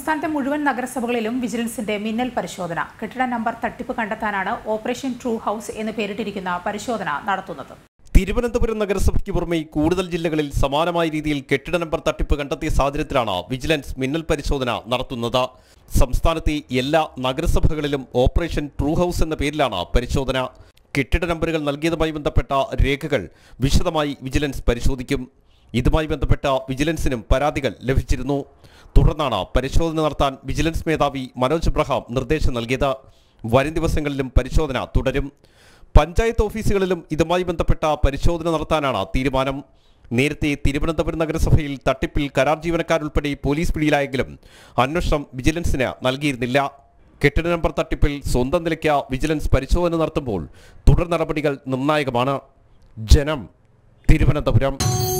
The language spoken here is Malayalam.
സംസ്ഥാനത്തെ മുഴുവൻ നഗരസഭകളിലും വിജിലൻസിന്റെ മിന്നൽ പരിശോധന കെട്ടിട നമ്പർ തട്ടിപ്പ് കണ്ടെത്താനാണ് ഓപ്പറേഷൻ ട്രൂ ഹൗസ് എന്ന് പേരിട്ടിരിക്കുന്ന പരിശോധന നടത്തുന്നത് തിരുവനന്തപുരം നഗരസഭയ്ക്ക് പുറമെ കൂടുതൽ ജില്ലകളിൽ സമാനമായ രീതിയിൽ കെട്ടിട നമ്പർ തട്ടിപ്പ് കണ്ടെത്തിയ സാഹചര്യത്തിലാണ് വിജിലൻസ് മിന്നൽ പരിശോധന നടത്തുന്നത് സംസ്ഥാനത്തെ എല്ലാ നഗരസഭകളിലും ഓപ്പറേഷൻ ട്രൂ ഹൗസ് എന്ന പേരിലാണ് പരിശോധന കെട്ടിട നമ്പറുകൾ നൽകിയതുമായി ബന്ധപ്പെട്ട രേഖകൾ വിശദമായി വിജിലൻസ് പരിശോധിക്കും ഇതുമായി ബന്ധപ്പെട്ട വിജിലൻസിനും പരാതികൾ ലഭിച്ചിരുന്നു തുടർന്നാണ് പരിശോധന നടത്താൻ വിജിലൻസ് മേധാവി മനോജ് എബ്രഹാം നിർദ്ദേശം നൽകിയത് വരും ദിവസങ്ങളിലും പരിശോധന തുടരും പഞ്ചായത്ത് ഓഫീസുകളിലും ഇതുമായി ബന്ധപ്പെട്ട പരിശോധന നടത്താനാണ് തീരുമാനം നേരത്തെ തിരുവനന്തപുരം നഗരസഭയിൽ തട്ടിപ്പിൽ കരാർ ജീവനക്കാരുൾപ്പെടെ പോലീസ് പിടിയിലായെങ്കിലും അന്വേഷണം വിജിലൻസിന് നൽകിയിരുന്നില്ല കെട്ടിട നമ്പർ തട്ടിപ്പിൽ സ്വന്തം നിലയ്ക്ക് വിജിലൻസ് പരിശോധന നടത്തുമ്പോൾ തുടർ നടപടികൾ നിർണായകമാണ് ജനം തിരുവനന്തപുരം